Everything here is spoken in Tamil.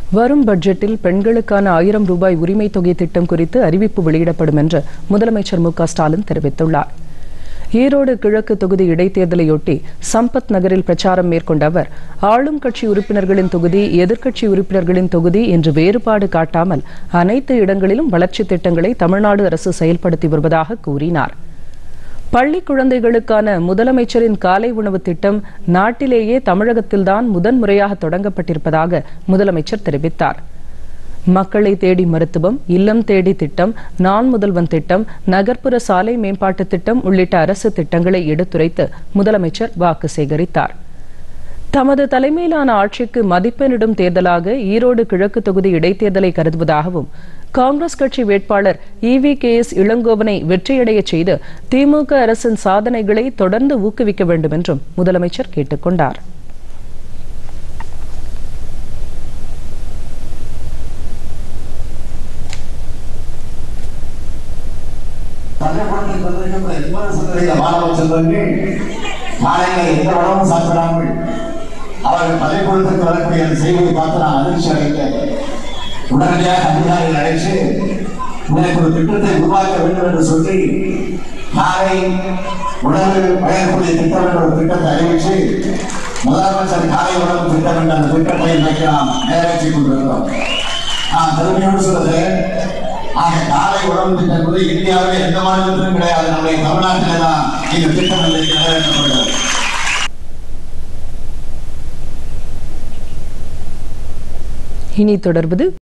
வரும் பட்ஜெட்டில் பெண்களுக்கான ஆயிரம் ரூபாய் உரிமை தொகை திட்டம் குறித்து அறிவிப்பு வெளியிடப்படும் என்று முதலமைச்சர் மு க ஸ்டாலின் தெரிவித்துள்ளார் ஈரோடு கிழக்கு தொகுதி இடைத்தேர்தலையொட்டி சம்பத் நகரில் பிரச்சாரம் மேற்கொண்ட அவர் ஆளும் கட்சி உறுப்பினர்களின் தொகுதி எதிர்க்கட்சி உறுப்பினர்களின் தொகுதி என்று வேறுபாடு காட்டாமல் அனைத்து இடங்களிலும் வளர்ச்சித் திட்டங்களை தமிழ்நாடு அரசு செயல்படுத்தி வருவதாக கூறினார் பள்ளி குழந்தைகளுக்கான முதலமைச்சரின் காலை உணவு திட்டம் நாட்டிலேயே தமிழகத்தில்தான் முதன்முறையாக தொடங்கப்பட்டிருப்பதாக முதலமைச்சர் தெரிவித்தார் மக்களை தேடி மருத்துவம் இல்லம் தேடி திட்டம் நான் முதல்வன் திட்டம் நகர்ப்புற சாலை மேம்பாட்டு திட்டம் உள்ளிட்ட அரசு திட்டங்களை எடுத்துரைத்து முதலமைச்சர் வாக்கு சேகரித்தார் தமது தலைமையிலான ஆட்சிக்கு மதிப்பெண்ணிடும் தேர்தலாக ஈரோடு கிழக்கு தொகுதி இடைத்தேர்தலை கருதுவதாகவும் காங்கிரஸ் கட்சி வேட்பாளர் இவி கே எஸ் இளங்கோவனை வெற்றியடைய செய்து திமுக அரசின் சாதனைகளை தொடர்ந்து ஊக்குவிக்க வேண்டும் என்றும் முதலமைச்சர் கேட்டுக் கொண்டார் பள்ளிக்கூடத்தில் வந்திருக்கின்ற எண்பது சதவீத மாணவ செல்வங்கள் காலையில் எந்த உணவும் சாப்பிடாமல் அவர்கள் பள்ளிக்கூடத்திற்கு வரக்கூடிய அந்த செய்தியை பார்த்து நான் அதிர்ச்சி அடைந்தேன் உடனடியாக அதிகாரிகள் அழைத்து எனக்கு ஒரு திட்டத்தை உருவாக்க வேண்டும் என்று சொல்லி காலை உணவு வழங்கக்கூடிய திட்டம் என்ற ஒரு திட்டத்தை அறிவித்து முதலமைச்சர் காலை உணவு திட்டம் என்ற அந்த திட்டத்தை இன்றைக்கு நாம் நிறைவேற்றிக் கொண்டிருக்கிறோம் நான் பெருமையோடு சொல்லுகிறேன் ஆக காலை உணவு திட்டம் என்பது இந்தியாவில் எந்த மாநிலத்திலும் கிடையாது நம்முடைய தமிழ்நாட்டில் தான் இந்த திட்டம் இன்றைக்கு நிறைவேற்றப்படுகிறது இனி தொடர்வது